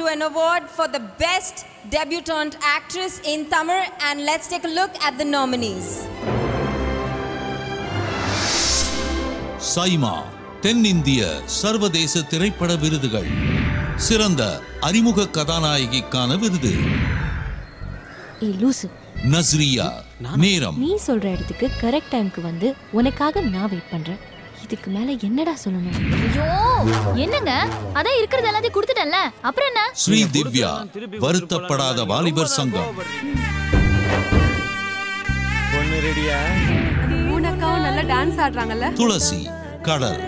an award for the best debutante actress in Tamil and let's take a look at the nominees. SIMA தென்னிந்திய சர்வதேச திரைப்பட விருதுகள் சிறந்த அறிமுக கதாநாயகிக்கான விருது ஏய் லூசு நஸ்ரியா நேரம் நீ சொல்ற இடத்துக்கு கரெக்ட் டைம்க்கு வந்து உனக்காக நான் வெயிட் பண்றேன் இதுக்கு மேல என்னடா சொல்லணும் ஐயோ என்னங்க அதான் இருக்கிறது எல்லாத்தையும் கொடுத்துட்டேன்ல அப்புறம் என்ன ஸ்ரீ திவ்யா வருத்தப்படாத வாலிபர் சங்கம் பொண்ணு ரெடியா மூணக்காவும் நல்லா டான்ஸ் ஆடுறாங்கல்ல துளசி கடல்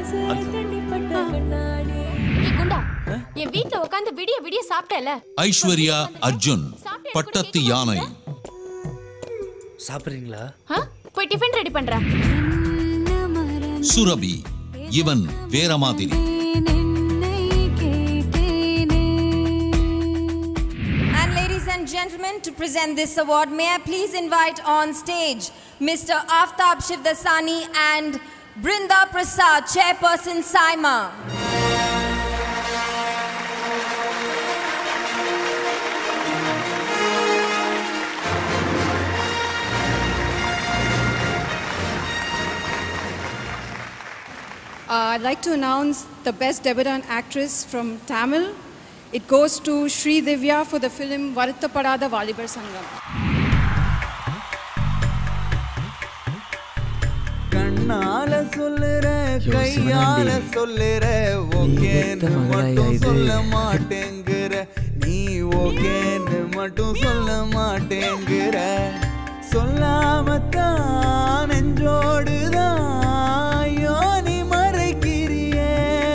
ஏய் குண்டா என் வீட்ல உட்காந்து விடிய விடிய சாப்பிட்டல ஐஸ்வர்யா அர்ஜுன் பட்டத்து யானை சாப்பிட்றீங்களா போய் டிஃபன் ரெடி பண்றேன் சுரபி இவன் வேற மாதிரி And ladies and gentlemen, to present this award, may I please invite on stage Mr. Aftab Shivdasani and Brinda Prasad, Chairperson Saima. Uh, I'd like to announce the best debutant actress from Tamil. It goes to Sri Divya for the film Varuttapadada Valibar Sangam. கண்ணால சொல்லுற கையால சொல்லுற ஓகேன்னு மட்டும் சொல்ல மாட்டேங்கிற நீ ஓகேன்னு மட்டும் சொல்ல மாட்டேங்கிற சொல்லாமத்தான் நெஞ்சோடுதான் ஐயோ நீ மறைக்கிறியே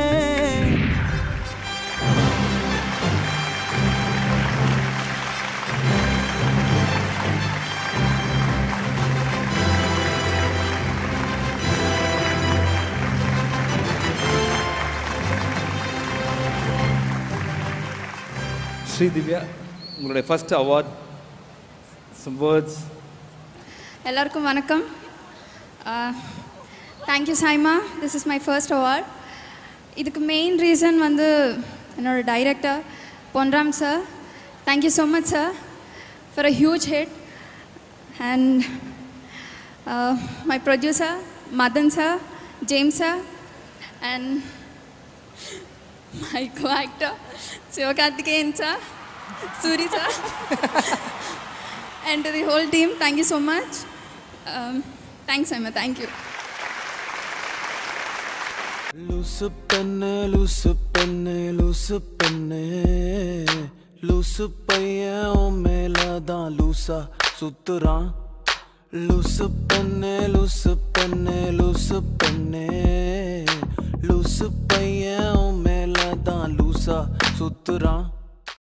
ஸ்ரீ திவ்யா உங்களுடைய ஃபர்ஸ்ட் அவார்ட் சம் வேர்ட்ஸ் எல்லாருக்கும் வணக்கம் thank you Saima this is my first award இதுக்கு மெயின் ரீசன் வந்து என்னோட director Ponram sir thank you so much sir for a huge hit and my producer Madan sir James sir and my co actor Sivakarthikeyan sir Soori sir and to the whole team, thank you so much. Um, thanks, Emma. Thank you. லூசு பெண்ணு லூசு பெண்ணு லூசு பெண்ணு லூசு பையன் உன் மேலதான் லூசா சுத்துறான் லூசு பெண்ணு லூசு பெண்ணு லூசு பெண்ணு லூசு பையன் உன் மேலதான் லூசா சுத்துறான்